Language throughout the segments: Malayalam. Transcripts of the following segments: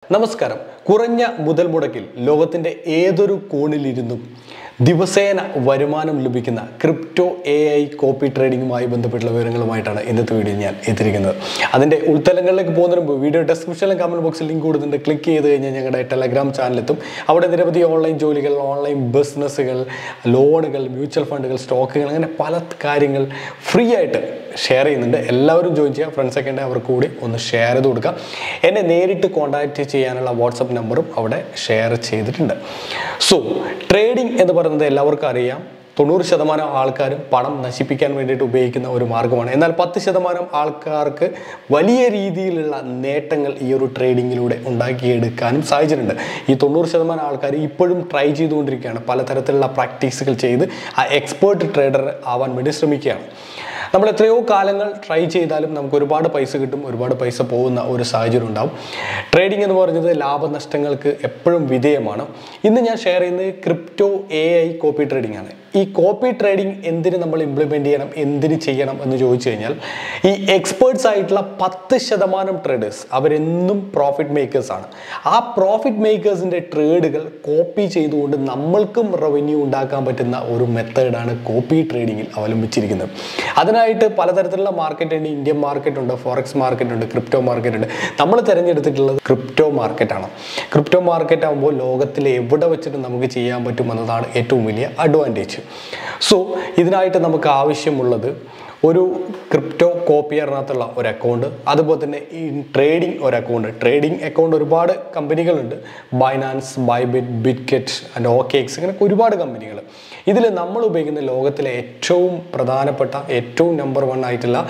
നമസ്കാരം കുറഞ്ഞ മുതൽ മുടക്കിൽ ലോകത്തിൻ്റെ ഏതൊരു കോണിലിരുന്നും ദിവസേന വരുമാനം ലഭിക്കുന്ന ക്രിപ്റ്റോ എ ഐ കോപ്പി ട്രേഡിങ്ങുമായി ബന്ധപ്പെട്ടുള്ള വിവരങ്ങളുമായിട്ടാണ് ഇന്നത്തെ വീഡിയോ ഞാൻ എത്തിയിരിക്കുന്നത് അതിൻ്റെ ഉൾത്തലങ്ങളിലേക്ക് പോകുന്നതിന് മുമ്പ് വീഡിയോ ഡിസ്ക്രിപ്ഷനിലും കമൻറ്റ് ബോക്സിൽ ലിങ്ക് കൊടുത്തിട്ടുണ്ട് ക്ലിക്ക് ചെയ്ത് കഴിഞ്ഞാൽ ഞങ്ങളുടെ ടെലഗ്രാം ചാനലെത്തും അവിടെ നിരവധി ഓൺലൈൻ ജോലികൾ ഓൺലൈൻ ബിസിനസ്സുകൾ ലോണുകൾ മ്യൂച്വൽ ഫണ്ടുകൾ സ്റ്റോക്കുകൾ അങ്ങനെ പല കാര്യങ്ങൾ ഫ്രീ ആയിട്ട് ഷെയർ ചെയ്യുന്നുണ്ട് എല്ലാവരും ജോയിൻ ചെയ്യുക ഫ്രണ്ട്സൊക്കെ ഉണ്ടെങ്കിൽ അവർക്ക് കൂടി ഒന്ന് ഷെയർ ചെയ്ത് കൊടുക്കുക എന്നെ നേരിട്ട് കോൺടാക്റ്റ് ചെയ്യാനുള്ള വാട്സപ്പ് നമ്പറും അവിടെ ഷെയർ ചെയ്തിട്ടുണ്ട് സോ ട്രേഡിംഗ് എന്ന് പറയുന്നത് എല്ലാവർക്കും അറിയാം തൊണ്ണൂറ് ശതമാനം ആൾക്കാരും പണം നശിപ്പിക്കാൻ വേണ്ടിയിട്ട് ഉപയോഗിക്കുന്ന ഒരു മാർഗ്ഗമാണ് എന്നാൽ പത്ത് ശതമാനം ആൾക്കാർക്ക് വലിയ രീതിയിലുള്ള നേട്ടങ്ങൾ ഈ ഒരു ട്രേഡിങ്ങിലൂടെ ഉണ്ടാക്കിയെടുക്കാനും സാധിച്ചിട്ടുണ്ട് ഈ തൊണ്ണൂറ് ശതമാനം ആൾക്കാർ ഇപ്പോഴും ട്രൈ ചെയ്തുകൊണ്ടിരിക്കുകയാണ് പലതരത്തിലുള്ള പ്രാക്ടീസുകൾ ചെയ്ത് ആ എക്സ്പേർട്ട് ട്രേഡർ ആവാൻ വേണ്ടി ശ്രമിക്കുകയാണ് നമ്മൾ എത്രയോ കാലങ്ങൾ ട്രൈ ചെയ്താലും നമുക്ക് ഒരുപാട് പൈസ കിട്ടും ഒരുപാട് പൈസ പോകുന്ന ഒരു സാഹചര്യം ഉണ്ടാവും ട്രേഡിംഗ് എന്ന് പറയുന്നത് ലാഭനഷ്ടങ്ങൾക്ക് എപ്പോഴും വിധേയമാണ് ഇന്ന് ഞാൻ ഷെയർ ചെയ്യുന്നത് crypto A I copy trading ആണ് ഈ കോപ്പി ട്രേഡിംഗ് എന്തിന് നമ്മൾ ഇംപ്ലിമെൻ്റ് ചെയ്യണം എന്തിന് ചെയ്യണം എന്ന് ചോദിച്ചു കഴിഞ്ഞാൽ ഈ എക്സ്പേർട്സ് ആയിട്ടുള്ള പത്ത് ശതമാനം ട്രേഡേഴ്സ് അവരെന്നും പ്രോഫിറ്റ് മേക്കേഴ്സ് ആണ് ആ പ്രോഫിറ്റ് മേക്കേഴ്സിൻ്റെ ട്രേഡുകൾ കോപ്പി ചെയ്തുകൊണ്ട് നമ്മൾക്കും റവന്യൂ ഉണ്ടാക്കാൻ പറ്റുന്ന ഒരു മെത്തേഡാണ് കോപ്പി ട്രേഡിങ്ങിൽ അവലംബിച്ചിരിക്കുന്നത് അതിനായിട്ട് പലതരത്തിലുള്ള മാർക്കറ്റ് ഉണ്ട് ഇന്ത്യൻ മാർക്കറ്റ് ഉണ്ട് ഫോറക്സ് മാർക്കറ്റ് ഉണ്ട് ക്രിപ്റ്റോ മാർക്കറ്റ് ഉണ്ട് നമ്മൾ തിരഞ്ഞെടുത്തിട്ടുള്ളത് ക്രിപ്റ്റോ മാർക്കറ്റാണ് ക്രിപ്റ്റോ മാർക്കറ്റ് ആകുമ്പോൾ ലോകത്തിൽ എവിടെ വെച്ചിട്ട് നമുക്ക് ചെയ്യാൻ പറ്റും എന്നതാണ് ഏറ്റവും വലിയ അഡ്വാൻറ്റേജ് സോ ഇതിനായിട്ട് നമുക്ക് ആവശ്യമുള്ളത് ഒരു ക്രിപ്റ്റോ കോപ്പിയറിനകത്തുള്ള ഒരു അക്കൗണ്ട് അതുപോലെ തന്നെ ഈ ട്രേഡിംഗ് ഒരു അക്കൗണ്ട് ട്രേഡിംഗ് അക്കൗണ്ട് ഒരുപാട് കമ്പനികളുണ്ട് Binance Bybit Bitget and OKEx ഇങ്ങനെ ഒരുപാട് കമ്പനികൾ ഇതിൽ നമ്മൾ ഉപയോഗിക്കുന്ന ലോകത്തിലെ ഏറ്റവും പ്രധാനപ്പെട്ട ഏറ്റവും നമ്പർ വൺ ആയിട്ടുള്ള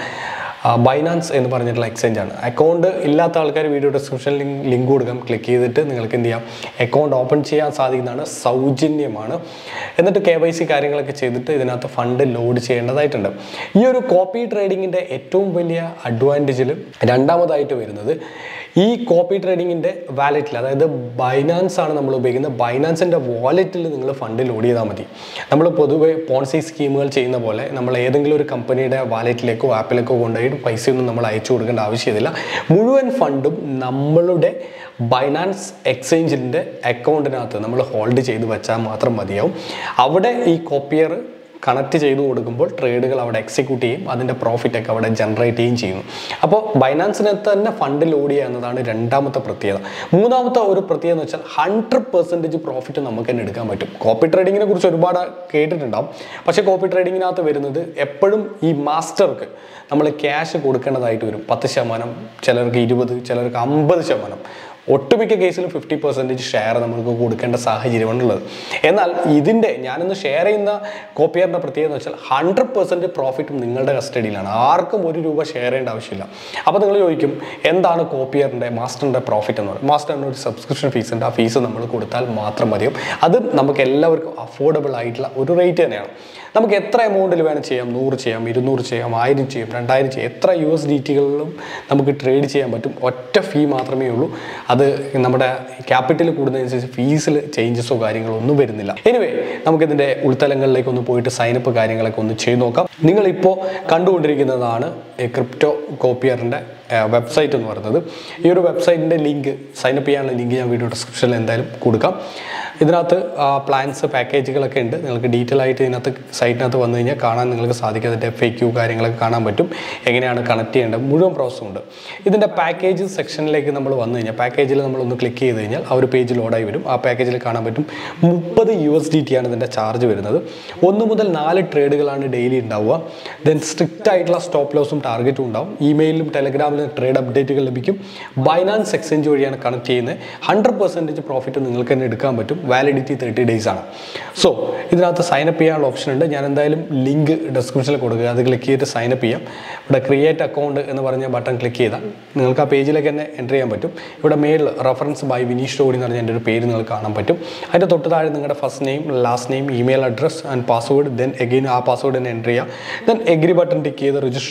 ബൈനാൻസ് എന്ന് പറഞ്ഞിട്ടുള്ള എക്സ്ചേഞ്ച് ആണ് അക്കൗണ്ട് ഇല്ലാത്ത ആൾക്കാർ വീഡിയോ ഡിസ്ക്രിപ്ഷനിൽ ലിങ്ക് കൊടുക്കാം ക്ലിക്ക് ചെയ്തിട്ട് നിങ്ങൾക്ക് എന്ത് ചെയ്യാം അക്കൗണ്ട് ഓപ്പൺ ചെയ്യാൻ സാധിക്കുന്നതാണ് സൗജന്യമാണ് എന്നിട്ട് കെ വൈ സി കാര്യങ്ങളൊക്കെ ചെയ്തിട്ട് ഇതിനകത്ത് ഫണ്ട് ലോഡ് ചെയ്യേണ്ടതായിട്ടുണ്ട് ഈ ഒരു കോപ്പി ട്രേഡിങ്ങിൻ്റെ ഏറ്റവും വലിയ അഡ്വാൻറ്റേജിൽ രണ്ടാമതായിട്ട് വരുന്നത് ഈ കോപ്പി ട്രേഡിങ്ങിൻ്റെ വാലറ്റിൽ അതായത് ബൈനാൻസ് ആണ് നമ്മൾ ഉപയോഗിക്കുന്നത് ബൈനാൻസിൻ്റെ വാലറ്റിൽ നിങ്ങൾ ഫണ്ട് ലോഡ് ചെയ്താൽ മതി നമ്മൾ പൊതുവെ പോൺസി സ്കീമുകൾ ചെയ്യുന്ന പോലെ നമ്മൾ ഏതെങ്കിലും ഒരു കമ്പനിയുടെ വാലറ്റിലേക്കോ ആപ്പിലേക്കോ കൊണ്ടുപോയി പൈസയൊന്നും നമ്മൾ അയച്ചു കൊടുക്കേണ്ട ആവശ്യമില്ല മുഴുവൻ ഫണ്ടും നമ്മളുടെ ബൈനാൻസ് എക്സ്ചേഞ്ചിൻ്റെ അക്കൗണ്ടിനകത്ത് നമ്മൾ ഹോൾഡ് ചെയ്ത് വെച്ചാൽ മാത്രം മതിയാവും അവിടെ ഈ കോപ്പിയർ കണക്ട് ചെയ്ത് കൊടുക്കുമ്പോൾ ട്രേഡുകൾ അവിടെ എക്സിക്യൂട്ട് ചെയ്യും അതിൻ്റെ പ്രോഫിറ്റ് ഒക്കെ അവിടെ ജനറേറ്റ് ചെയ്യുകയും ചെയ്യുന്നു അപ്പോൾ ബൈനാൻസിനകത്ത് തന്നെ ഫണ്ട് ലോഡ് ചെയ്യുക എന്നതാണ് രണ്ടാമത്തെ പ്രത്യേകത മൂന്നാമത്തെ ഒരു പ്രത്യേകത എന്ന് വെച്ചാൽ ഹൺഡ്രഡ് പെർസെൻറ്റേജ് പ്രോഫിറ്റ് നമുക്ക് തന്നെ എടുക്കാൻ പറ്റും കോപ്പി ട്രേഡിങ്ങിനെ കുറിച്ച് ഒരുപാട് കേട്ടിട്ടുണ്ടാവും പക്ഷേ കോപ്പി ട്രേഡിങ്ങിനകത്ത് വരുന്നത് എപ്പോഴും ഈ മാസ്റ്റർക്ക് നമ്മൾ ക്യാഷ് കൊടുക്കേണ്ടതായിട്ട് വരും പത്ത് ശതമാനം ചിലർക്ക് ഇരുപത് ചിലർക്ക് അമ്പത് ശതമാനം ഒട്ടുമിക്ക കേസിലും ഫിഫ്റ്റി പെർസെൻറ്റേജ് ഷെയർ നമുക്ക് കൊടുക്കേണ്ട സാഹചര്യമാണുള്ളത് എന്നാൽ ഇതിൻ്റെ ഞാനിന്ന് ഷെയർ ചെയ്യുന്ന കോപ്പിയറിൻ്റെ പ്രത്യേകത എന്ന് വെച്ചാൽ ഹൺഡ്രഡ് പെർസെൻറ്റ് പ്രോഫിറ്റും നിങ്ങളുടെ കസ്റ്റഡിയിലാണ് ആർക്കും ഒരു രൂപ ഷെയർ ചെയ്യേണ്ട ആവശ്യമില്ല അപ്പോൾ നിങ്ങൾ ചോദിക്കും എന്താണ് കോപ്പിയറിൻ്റെ മാസ്റ്ററിൻ്റെ പ്രോഫിറ്റ് എന്ന് പറയുന്നത് മാസ്റ്ററിന് ഒരു സബ്സ്ക്രിപ്ഷൻ ഫീസ് ഉണ്ട് ആ ഫീസ് നമ്മൾ കൊടുത്താൽ മാത്രം മതിയും അത് നമുക്ക് എല്ലാവർക്കും അഫോർഡബിൾ ആയിട്ടുള്ള ഒരു റേറ്റ് തന്നെയാണ് നമുക്ക് എത്ര എമൗണ്ടിൽ വേണം ചെയ്യാം നൂറ് ചെയ്യാം ഇരുന്നൂറ് ചെയ്യാം ആയിരം ചെയ്യാം രണ്ടായിരം ചെയ്യാം എത്ര യു എസ് ഡി ടികളിലും നമുക്ക് ട്രേഡ് ചെയ്യാൻ പറ്റും ഒറ്റ ഫീ മാത്രമേ ഉള്ളൂ അത് നമ്മുടെ ക്യാപിറ്റൽ കൂടുന്നതനുസരിച്ച് ഫീസിൽ ചേഞ്ചസോ കാര്യങ്ങളോ ഒന്നും വരുന്നില്ല എനിവേ നമുക്കിതിൻ്റെ ഉൾത്തലങ്ങളിലേക്ക് ഒന്ന് പോയിട്ട് സൈനപ്പ് കാര്യങ്ങളൊക്കെ ഒന്ന് ചെയ്ത് നോക്കാം നിങ്ങളിപ്പോൾ കണ്ടുകൊണ്ടിരിക്കുന്നതാണ് ക്രിപ്റ്റോ കോപ്പിയറിൻ്റെ വെബ്സൈറ്റ് എന്ന് പറയുന്നത് ഈ ഒരു വെബ്സൈറ്റിൻ്റെ ലിങ്ക് സൈനപ്പ് ചെയ്യാനുള്ള ലിങ്ക് ഞാൻ വീഡിയോ ഡിസ്ക്രിപ്ഷനിൽ എന്തായാലും കൊടുക്കാം ഇതിനകത്ത് പ്ലാൻസ് പാക്കേജുകളൊക്കെ ഉണ്ട് നിങ്ങൾക്ക് ഡീറ്റെയിൽ ആയിട്ട് ഇതിനകത്ത് സൈറ്റിനകത്ത് വന്നു കഴിഞ്ഞാൽ കാണാൻ നിങ്ങൾക്ക് സാധിക്കും അതിൻ്റെ എഫ് ക്യൂ കാര്യങ്ങളൊക്കെ കാണാൻ പറ്റും എങ്ങനെയാണ് കണക്ട് ചെയ്യേണ്ടത് മുഴുവൻ പ്രോസസ്സും ഉണ്ട് ഇതിൻ്റെ പാക്കേജ് സെക്ഷനിലേക്ക് നമ്മൾ വന്നു കഴിഞ്ഞാൽ പാക്കേജിൽ നമ്മളൊന്ന് ക്ലിക്ക് ചെയ്ത് കഴിഞ്ഞാൽ ആ ഒരു പേജ് ലോഡായി വരും ആ പാക്കേജിൽ കാണാൻ പറ്റും മുപ്പത് യു എസ് ഡി ടി ആണ് ഇതിൻ്റെ ചാർജ് വരുന്നത് ഒന്ന് മുതൽ നാല് ട്രേഡുകളാണ് ഡെയിലി ഉണ്ടാവുക ദെൻ സ്ട്രിക്റ്റ് ആയിട്ടുള്ള സ്റ്റോപ്പ് ലോസും ടാർഗറ്റും ഉണ്ടാവും ഇമെയിലും ടെലഗ്രാമിലും ട്രേഡ് അപ്ഡേറ്റുകൾ ലഭിക്കും ബൈനാൻസ് എക്സ്ചേഞ്ച് വഴിയാണ് കണക്ട് ചെയ്യുന്നത് ഹൺഡ്രഡ് പെർസെൻറ്റേജ് പ്രോഫിറ്റ് നിങ്ങൾക്ക് തന്നെ എടുക്കാൻ പറ്റും വാലിഡിറ്റി തേർട്ടി ഡേയ്സ് ആണ് സോ ഇതിനകത്ത് സൈനപ്പ് ചെയ്യാനുള്ള ഓപ്ഷൻ ഉണ്ട് ഞാൻ എന്തായാലും ലിങ്ക് ഡിസ്ക്രിപ്ഷനിൽ കൊടുക്കുക അത് ക്ലിക്ക് ചെയ്തിട്ട് സൈനപ്പ് ചെയ്യാം ഇവിടെ ക്രിയേറ്റ് അക്കൗണ്ട് എന്ന് പറഞ്ഞ ബട്ടൺ ക്ലിക്ക് ചെയ്താൽ നിങ്ങൾക്ക് ആ പേജിലേക്ക് തന്നെ എൻ്റർ ചെയ്യാൻ പറ്റും ഇവിടെ മേളിൽ റെഫറൻസ് ബൈ വിനീഷ് ടോഡി എന്ന് പറഞ്ഞ എൻ്റെ ഒരു പേര് നിങ്ങൾക്ക് കാണാൻ പറ്റും അതിൻ്റെ തൊട്ട് താഴെ നിങ്ങളുടെ first name last name email address and password then again ആ പാസ്വേഡ് തന്നെ എൻ്റർ ചെയ്യുക ദെൻ എഗ്രി ബട്ടൺ ടിക്ക് ചെയ്ത് രജിസ്റ്റർ ചെയ്ത് കഴിഞ്ഞാൽ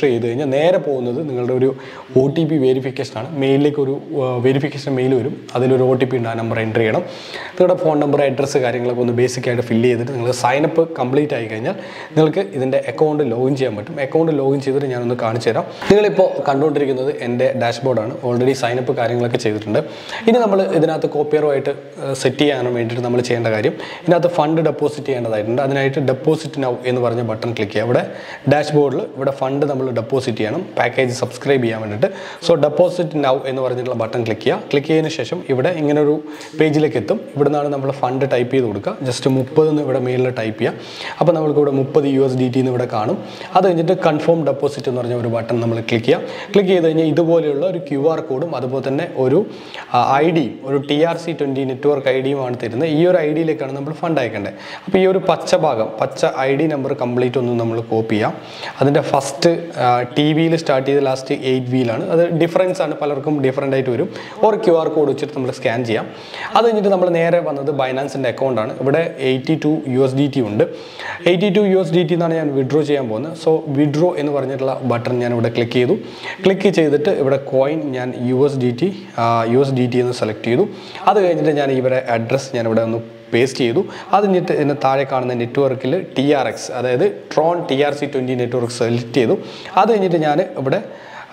നേരെ പോകുന്നത് നിങ്ങളുടെ ഒരു ഒ ടി പി വെരിഫിക്കേഷനാണ് മെയിലിലേക്ക് ഒരു വെരിഫിക്കേഷൻ മെയിൽ വരും അതിലൊരു ഒ ടി പി ഉണ്ട് ആ നമ്പർ എൻ്റർ ചെയ്യണം നിങ്ങളുടെ ഫോൺ നമ്പർ അഡ്രസ്സ് കാര്യങ്ങളൊക്കെ ഒന്ന് ബേസിക് ആയിട്ട് ഫില്ല് ചെയ്തിട്ട് നിങ്ങൾ സൈനപ്പ് കംപ്ലീറ്റ് ആയി കഴിഞ്ഞാൽ നിങ്ങൾക്ക് ഇതിൻ്റെ അക്കൗണ്ട് ലോഗിൻ ചെയ്യാൻ പറ്റും അക്കൗണ്ട് ലോഗിൻ ചെയ്തിട്ട് ഞാനൊന്ന് കാണിച്ചു തരാം നിങ്ങളിപ്പോൾ കണ്ടുകൊണ്ടിരിക്കുന്നത് എൻ്റെ ഡാഷ്ബോർഡാണ് ഓൾറെഡി സൈനപ്പ് കാര്യങ്ങളൊക്കെ ചെയ്തിട്ടുണ്ട് ഇനി നമ്മൾ ഇതിനകത്ത് കോപ്പിയറുമായിട്ട് സെറ്റ് ചെയ്യാൻ വേണ്ടിയിട്ട് നമ്മൾ ചെയ്യേണ്ട കാര്യം ഇതിനകത്ത് ഫണ്ട് ഡെപ്പോസിറ്റ് ചെയ്യേണ്ടതായിട്ടുണ്ട് അതിനായിട്ട് ഡെപ്പോസിറ്റ് നൗ എന്ന് പറഞ്ഞ ബട്ടൺ ക്ലിക്ക് ചെയ്യുക ഇവിടെ ഡാഷ്ബോർഡിൽ ഇവിടെ ഫണ്ട് നമ്മൾ ഡെപ്പോസിറ്റ് ചെയ്യണം പാക്കേജ് സബ്സ്ക്രൈബ് ചെയ്യാൻ വേണ്ടിയിട്ട് സോ ഡെപ്പോസിറ്റ് നൗ എന്ന് പറഞ്ഞിട്ടുള്ള ബട്ടൺ ക്ലിക്ക് ചെയ്യുക ക്ലിക്ക് ചെയ്തതിന് ശേഷം ഇവിടെ ഇങ്ങനെ ഒരു പേജിലേക്ക് എത്തും ഇവിടെ നിന്നാണ് നമ്മൾ ഫണ്ട് ടൈപ്പ് ചെയ്ത് കൊടുക്കുക ജസ്റ്റ് മുപ്പത് എന്ന് ഇവിടെ മേലിൽ ടൈപ്പ് ചെയ്യുക അപ്പോൾ നമ്മൾക്ക് ഇവിടെ മുപ്പത് യു എസ് ഡി ടി എന്ന് ഇവിടെ കാണും അത് കഴിഞ്ഞിട്ട് കൺഫേം ഡെപ്പോസിറ്റ് എന്ന് പറഞ്ഞ ഒരു ബട്ടൺ നമ്മൾ ക്ലിക്ക് ചെയ്യുക ക്ലിക്ക് ചെയ്ത് കഴിഞ്ഞാൽ ഇതുപോലെയുള്ള ഒരു ക്യു ആർ കോഡും അതുപോലെ തന്നെ ഒരു ഐ ഡിയും ഒരു T R C twenty network I ഡിയുമാണ് തരുന്നത് ഈ ഒരു ഐ ഡിയിലേക്കാണ് നമ്മൾ ഫണ്ട് അയക്കേണ്ടത് അപ്പോൾ ഈ ഒരു പച്ച ഭാഗം പച്ച ഐ ഡി നമ്പർ കംപ്ലീറ്റ് ഒന്ന് നമ്മൾ കോപ്പി ചെയ്യാം അതിൻ്റെ ഫസ്റ്റ് ടി വിയിൽ സ്റ്റാർട്ട് ചെയ്ത് ലാസ്റ്റ് എയ്റ്റ് വിയിലാണ് അത് ഡിഫറൻസ് ആണ് പലർക്കും ഡിഫറൻ്റ് ആയിട്ട് വരും ഒരു ക്യു ആർ കോഡ് വെച്ചിട്ട് നമ്മൾ സ്കാൻ ചെയ്യാം അത് കഴിഞ്ഞിട്ട് നമ്മൾ നേരെ വന്നത് ബൈനാൻസിൻ്റെ അക്കൗണ്ടാണ് ഇവിടെ eighty two U S D T ഉണ്ട് eighty two U S D T എന്നാണ് ഞാൻ വിഡ്രോ ചെയ്യാൻ പോകുന്നത് സോ വിഡ്രോ എന്ന് പറഞ്ഞിട്ടുള്ള ബട്ടൺ ഞാൻ ഇവിടെ ക്ലിക്ക് ചെയ്തു ക്ലിക്ക് ചെയ്തിട്ട് ഇവിടെ കോയിൻ ഞാൻ U S D T U S D T എന്ന് സെലക്ട് ചെയ്തു അത് കഴിഞ്ഞിട്ട് ഞാൻ ഇവരെ അഡ്രസ്സ് ഞാൻ ഇവിടെ ഒന്ന് പേസ്റ്റ് ചെയ്തു അത് കഴിഞ്ഞിട്ട് ഇതിന് താഴെ കാണുന്ന നെറ്റ്വർക്കിൽ ടി ആർ എക്സ് അതായത് Tron T R C twenty network select ചെയ്തു അത് കഴിഞ്ഞിട്ട് ഞാൻ ഇവിടെ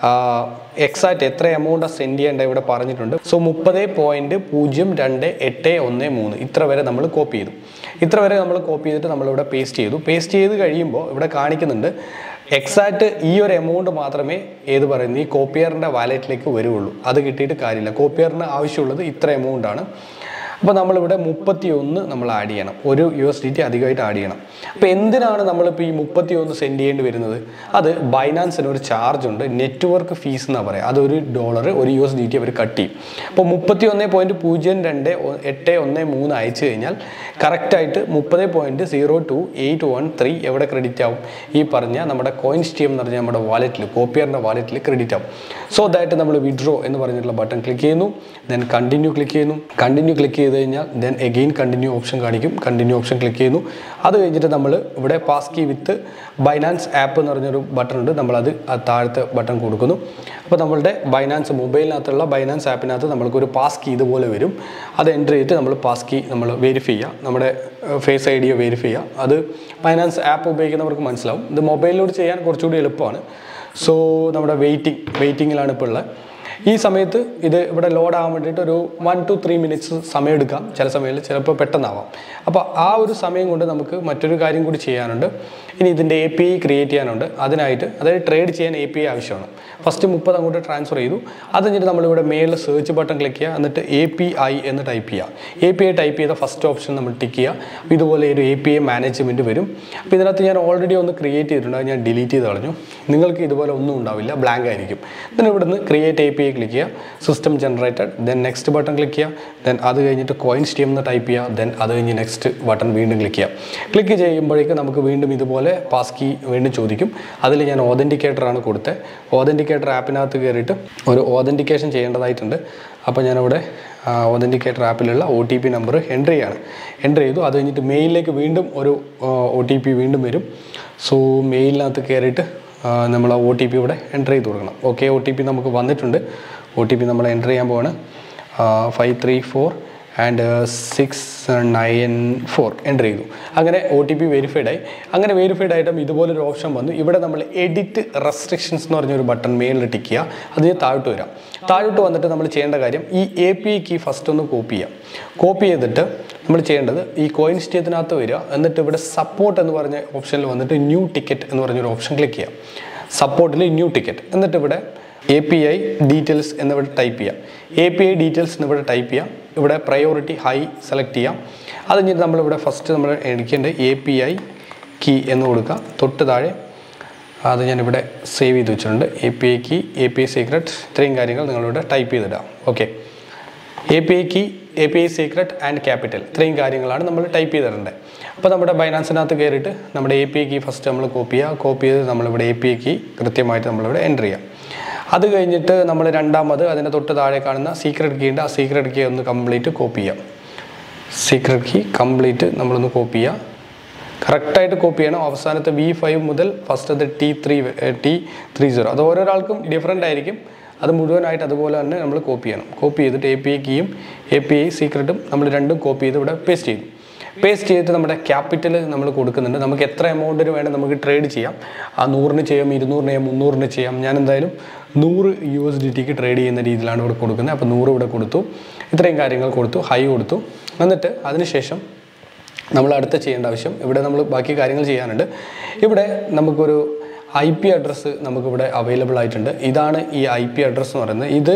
എക്സാക്റ്റ് എത്ര എമൗണ്ട് സെൻഡ് ചെയ്യേണ്ട ഇവിടെ പറഞ്ഞിട്ടുണ്ട് സോ മുപ്പത് പോയിൻറ്റ് പൂജ്യം രണ്ട് എട്ട് ഒന്ന് മൂന്ന് ഇത്ര വരെ നമ്മൾ കോപ്പി ചെയ്തു ഇത്ര വരെ നമ്മൾ കോപ്പി ചെയ്തിട്ട് നമ്മളിവിടെ പേസ്റ്റ് ചെയ്തു പേസ്റ്റ് ചെയ്ത് കഴിയുമ്പോൾ ഇവിടെ കാണിക്കുന്നുണ്ട് എക്സാക്റ്റ് ഈ ഒരു എമൗണ്ട് മാത്രമേ ഏത് പറയുന്നത് ഈ കോപ്പിയറിൻ്റെ വാലറ്റിലേക്ക് വരുള്ളൂ അത് കിട്ടിയിട്ട് കാര്യമില്ല കോപ്പിയറിന് ആവശ്യമുള്ളത് ഇത്ര എമൗണ്ട് ആണ് അപ്പോൾ നമ്മളിവിടെ മുപ്പത്തി ഒന്ന് നമ്മൾ ആഡ് ചെയ്യണം ഒരു യു എസ് ഡി ടി അധികമായിട്ട് ആഡ് ചെയ്യണം അപ്പോൾ എന്തിനാണ് നമ്മളിപ്പോൾ ഈ മുപ്പത്തി ഒന്ന് സെൻഡ് ചെയ്യേണ്ടി വരുന്നത് അത് ബൈനാൻസിന് ഒരു ചാർജ് ഉണ്ട് നെറ്റ്വർക്ക് ഫീസ് എന്നാണ് പറയുക അതൊരു ഡോളർ ഒരു യു എസ് ഡി ടി അവർ കട്ട് ചെയ്യും അപ്പോൾ മുപ്പത്തി ഒന്ന് പോയിൻറ്റ് പൂജ്യം രണ്ട് ഒ- എട്ട് ഒന്ന് മൂന്ന് അയച്ചു കഴിഞ്ഞാൽ കറക്റ്റായിട്ട് മുപ്പത് point zero two eight one three എവിടെ ക്രെഡിറ്റ് ആവും ഈ പറഞ്ഞ നമ്മുടെ കോയിൻ സ്റ്റീം എന്ന് പറഞ്ഞാൽ നമ്മുടെ വാലറ്റിൽ കോപ്പിയറിൻ്റെ വാലറ്റിൽ ക്രെഡിറ്റ് ആവും സോ ദാറ്റ് നമ്മൾ വിഡ്രോ എന്ന് പറഞ്ഞിട്ടുള്ള ബട്ടൺ ക്ലിക്ക് ചെയ്യുന്നു ദെൻ കണ്ടിന്യൂ ക്ലിക്ക് ചെയ്യുന്നു കണ്ടിന്യൂ ക്ലിക്ക് ചെയ്ത് കഴിഞ്ഞാൽ ദെൻ എഗെയിൻ കണ്ടിന്യൂ ഓപ്ഷൻ കാണിക്കും കണ്ടിന്യൂ ഓപ്ഷൻ ക്ലിക്ക് ചെയ്യുന്നു അത് കഴിഞ്ഞിട്ട് നമ്മൾ ഇവിടെ pass key with Binance app എന്ന് പറഞ്ഞൊരു ബട്ടൺ ഉണ്ട് നമ്മളത് ആ താഴത്തെ ബട്ടൺ കൊടുക്കുന്നു അപ്പോൾ നമ്മളുടെ ബൈനാൻസ് മൊബൈലിനകത്തുള്ള ബൈനാൻസ് ആപ്പിനകത്ത് നമ്മൾക്കൊരു പാസ് കീ ഇതുപോലെ വരും അത് എൻ്റർ ചെയ്തിട്ട് നമ്മൾ പാസ് കീ നമ്മൾ വെരിഫൈ ചെയ്യുക നമ്മുടെ ഫേസ് ഐ ഡിയെ വെരിഫൈ ചെയ്യുക അത് ബൈനാൻസ് ആപ്പ് ഉപയോഗിക്കുന്നവർക്ക് മനസ്സിലാവും ഇത് മൊബൈലിലൂടെ ചെയ്യാൻ കുറച്ചുകൂടി എളുപ്പമാണ് സോ നമ്മുടെ വെയിറ്റിംഗ് വെയിറ്റിങ്ങിലാണ് ഇപ്പോൾ ഉള്ളത് ഈ സമയത്ത് ഇത് ഇവിടെ ലോഡ് ആകാൻ വേണ്ടിയിട്ട് ഒരു വൺ ടു ത്രീ മിനിറ്റ്സ് സമയം എടുക്കാം ചില സമയങ്ങളിൽ ചിലപ്പോൾ പെട്ടെന്നാവാം അപ്പോൾ ആ ഒരു സമയം കൊണ്ട് നമുക്ക് മറ്റൊരു കാര്യം കൂടി ചെയ്യാനുണ്ട് ഇനി ഇതിൻ്റെ എ പി ഐ ക്രിയേറ്റ് ചെയ്യാനുണ്ട് അതിനായിട്ട് അതായത് ട്രേഡ് ചെയ്യാൻ എ പി ഐ ആവശ്യമാണ് ഫസ്റ്റ് മുപ്പത് അങ്ങോട്ട് ട്രാൻസ്ഫർ ചെയ്തു അത് കഴിഞ്ഞിട്ട് നമ്മളിവിടെ മേളിൽ സെർച്ച് ബട്ടൺ ക്ലിക്ക് ചെയ്യുക എന്നിട്ട് എ പി ഐ എന്ന് ടൈപ്പ് ചെയ്യുക എ പി ഐ ടൈപ്പ് ചെയ്ത ഫസ്റ്റ് ഓപ്ഷൻ നമ്മൾ ടിക്ക് ചെയ്യുക അപ്പോൾ ഇതുപോലെ ഒരു എ പി ഐ മാനേജ്മെൻറ്റ് വരും അപ്പോൾ ഇതിനകത്ത് ഞാൻ ഓൾറെഡി ഒന്ന് ക്രിയേറ്റ് ചെയ്തിട്ടുണ്ട് അത് ഞാൻ ഡിലീറ്റ് ചെയ്ത് കളഞ്ഞു നിങ്ങൾക്ക് ഇതുപോലെ ഒന്നും ഉണ്ടാവില്ല ബ്ലാങ്ക് ആയിരിക്കും then ഇവിടുന്ന് create A P I click ചെയ്യുക system generated then next button click ചെയ്യുക ദെൻ അത് കഴിഞ്ഞിട്ട് കോയിൻ സ്റ്റീം എന്ന് ടൈപ്പ് ചെയ്യുക ദെൻ അത് കഴിഞ്ഞ് നെക്സ്റ്റ് ബട്ടൺ വീണ്ടും ക്ലിക്ക് ചെയ്യുക ക്ലിക്ക് ചെയ്യുമ്പോഴേക്ക് നമുക്ക് വീണ്ടും ഇതുപോലെ പാസ് കീ വീണ്ടും ചോദിക്കും അതിൽ ഞാൻ ഓതൻറ്റിക്കേറ്റർ ആണ് കൊടുത്തത് ഓതൻറ്റിക്കേറ്റർ ആപ്പിനകത്ത് കയറിയിട്ട് ഒരു ഓതൻറ്റിക്കേഷൻ ചെയ്യേണ്ടതായിട്ടുണ്ട് അപ്പോൾ ഞാനിവിടെ ഓതൻറ്റിക്കേറ്റർ ആപ്പിലുള്ള O T P number enter ചെയ്യാണ് എൻ്റർ ചെയ്തു അത് കഴിഞ്ഞിട്ട് മെയിലിലേക്ക് വീണ്ടും ഒരു ഒ ടി പി വീണ്ടും വരും സോ മെയിലിനകത്ത് കയറിയിട്ട് നമ്മൾ ആ ഒ ടി പി ഇവിടെ എൻ്റർ ചെയ്ത് കൊടുക്കണം ഓക്കെ ഒ ടി പി നമുക്ക് വന്നിട്ടുണ്ട് ഒ ടി പി നമ്മൾ എൻ്റർ ചെയ്യാൻ പോവാണ് five three four and six nine four enter ചെയ്തു അങ്ങനെ ഒ ടി പി വെരിഫൈഡ് ആയി അങ്ങനെ വെരിഫൈഡ് ആയിട്ടും ഇതുപോലൊരു ഓപ്ഷൻ വന്നു ഇവിടെ നമ്മൾ എഡിറ്റ് റെസ്ട്രിക്ഷൻസ് എന്ന് പറഞ്ഞൊരു ബട്ടൺ മേളിൽ ടിക്ക് ചെയ്യുക അതിന് താഴോട്ട് വരാം താഴോട്ട് വന്നിട്ട് നമ്മൾ ചെയ്യേണ്ട കാര്യം ഈ A P I key first ഒന്ന് കോപ്പി ചെയ്യാം കോപ്പി ചെയ്തിട്ട് നമ്മൾ ചെയ്യേണ്ടത് ഈ കോയിൻ സ്റ്റേറ്റിനകത്ത് വരിക എന്നിട്ട് ഇവിടെ സപ്പോർട്ട് എന്ന് പറഞ്ഞ ഓപ്ഷനിൽ വന്നിട്ട് ന്യൂ ടിക്കറ്റ് എന്ന് പറഞ്ഞൊരു ഓപ്ഷൻ ക്ലിക്ക് ചെയ്യാം സപ്പോർട്ടിൽ ന്യൂ ടിക്കറ്റ് എന്നിട്ട് ഇവിടെ എ പി ഐ ഡീറ്റെയിൽസ് എന്നിവിടെ ടൈപ്പ് ചെയ്യാം എ പി ഐ ഡീറ്റെയിൽസ് എന്നിവിടെ ടൈപ്പ് ചെയ്യാം ഇവിടെ പ്രയോറിറ്റി ഹൈ സെലക്ട് ചെയ്യാം അത് കഴിഞ്ഞിട്ട് നമ്മളിവിടെ ഫസ്റ്റ് നമ്മൾ എടുക്കേണ്ടത് എ പി ഐ കീ എന്ന് കൊടുക്കുക തൊട്ട് താഴെ അത് ഞാനിവിടെ സേവ് ചെയ്ത് വെച്ചിട്ടുണ്ട് A P I key A P I secret ഇത്രയും കാര്യങ്ങൾ നിങ്ങളിവിടെ ടൈപ്പ് ചെയ്തിടാം okay A P I key A P I secret and capital ഇത്രയും കാര്യങ്ങളാണ് നമ്മൾ ടൈപ്പ് ചെയ്തിടേണ്ടത് അപ്പോൾ നമ്മുടെ ബൈനാൻസിനകത്ത് കയറിയിട്ട് നമ്മുടെ A P I key first നമ്മൾ കോപ്പി ചെയ്യുക കോപ്പി ചെയ്ത് നമ്മളിവിടെ എ പി ഐ കീ കൃത്യമായിട്ട് നമ്മളിവിടെ എൻ്റർ ചെയ്യാം അത് കഴിഞ്ഞിട്ട് നമ്മൾ രണ്ടാമത് അതിൻ്റെ തൊട്ട് താഴെ കാണുന്ന സീക്രട്ട് കീ ഉണ്ട് ആ സീക്രട്ട് കീ ഒന്ന് കംപ്ലീറ്റ് കോപ്പി ചെയ്യാം സീക്രട്ട് കീ കംപ്ലീറ്റ് നമ്മളൊന്ന് കോപ്പി ചെയ്യുക കറക്റ്റായിട്ട് കോപ്പി ചെയ്യണം അവസാനത്തെ വി ഫൈവ് മുതൽ ഫസ്റ്റത്തെ T three T three zero അത് ഓരോരാൾക്കും ഡിഫറെൻ്റ് ആയിരിക്കും അത് മുഴുവനായിട്ട് അതുപോലെ തന്നെ നമ്മൾ കോപ്പി ചെയ്യണം കോപ്പി ചെയ്തിട്ട് എ പി ഐ കീയും എ പി ഐ സീക്രട്ടും നമ്മൾ രണ്ടും കോപ്പി ചെയ്ത് ഇവിടെ പേസ്റ്റ് ചെയ്തു പേസ്റ്റ് ചെയ്തിട്ട് നമ്മുടെ ക്യാപിറ്റൽ നമ്മൾ കൊടുക്കുന്നുണ്ട് നമുക്ക് എത്ര എമൗണ്ടിന് വേണം നമുക്ക് ട്രേഡ് ചെയ്യാം ആ നൂറിന് ചെയ്യാം ഇരുന്നൂറിന് ചെയ്യാം മുന്നൂറിന് ചെയ്യാം ഞാൻ എന്തായാലും നൂറ് യു എസ് ഡി ടിക്ക് ട്രേഡ് ചെയ്യുന്ന രീതിയിലാണ് ഇവിടെ കൊടുക്കുന്നത് അപ്പോൾ നൂറ് ഇവിടെ കൊടുത്തു ഇത്രയും കാര്യങ്ങൾ കൊടുത്തു ഹൈ കൊടുത്തു എന്നിട്ട് അതിനുശേഷം നമ്മൾ അടുത്ത ചെയ്യേണ്ട ആവശ്യം ഇവിടെ നമ്മൾ ബാക്കി കാര്യങ്ങൾ ചെയ്യാനുണ്ട് ഇവിടെ നമുക്കൊരു ഐ പി അഡ്രസ്സ് നമുക്കിവിടെ അവൈലബിൾ ആയിട്ടുണ്ട് ഇതാണ് ഈ ഐ പി അഡ്രസ്സ് എന്ന് പറയുന്നത് ഇത്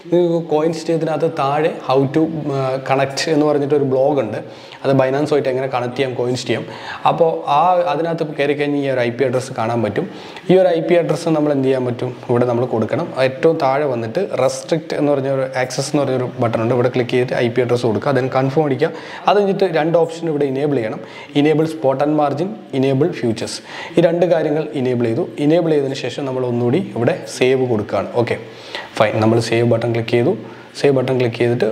കോയിൻ സ്റ്റേജിനകത്ത് താഴെ ഹൗ ടു കണക്ട് എന്ന് പറഞ്ഞിട്ട് ഒരു ബ്ലോഗ് ഉണ്ട് അത് ബൈനാൻസുമായിട്ട് എങ്ങനെ കണക്ട് ചെയ്യാം കോയിൻസ് ചെയ്യാം അപ്പോൾ ആ അതിനകത്ത് കയറി കഴിഞ്ഞാൽ ഈ ഒരു ഐ പി അഡ്രസ്സ് കാണാൻ പറ്റും ഈ ഒരു ഐ പി അഡ്രസ്സ് നമ്മൾ എന്ത് ചെയ്യാൻ പറ്റും ഇവിടെ നമ്മൾ കൊടുക്കണം ഏറ്റവും താഴെ വന്നിട്ട് റെസ്ട്രിക്റ്റ് എന്ന് പറഞ്ഞ ഒരു ആക്സസ് എന്ന് പറഞ്ഞൊരു ബട്ടൺ ഉണ്ട് ഇവിടെ ക്ലിക്ക് ചെയ്തിട്ട് ഐ പി അഡ്രസ്സ് കൊടുക്കുക അതിന് കൺഫേം അടിക്കുക അത് കഴിഞ്ഞിട്ട് രണ്ട് ഓപ്ഷൻ ഇവിടെ ഇനേബിൾ ചെയ്യണം enable spot and margin enable futures ഈ രണ്ട് കാര്യങ്ങൾ ഇനേബിൾ ചെയ്തു ഇനേബിൾ ചെയ്തതിന് ശേഷം നമ്മൾ ഒന്നുകൂടി ഇവിടെ സേവ് കൊടുക്കുകയാണ് ഓക്കെ ഫൈൻ നമ്മൾ സേവ് ബട്ടൺ ക്ലിക്ക് ചെയ്തു സേവ് ബട്ടൺ ക്ലിക്ക് ചെയ്തിട്ട്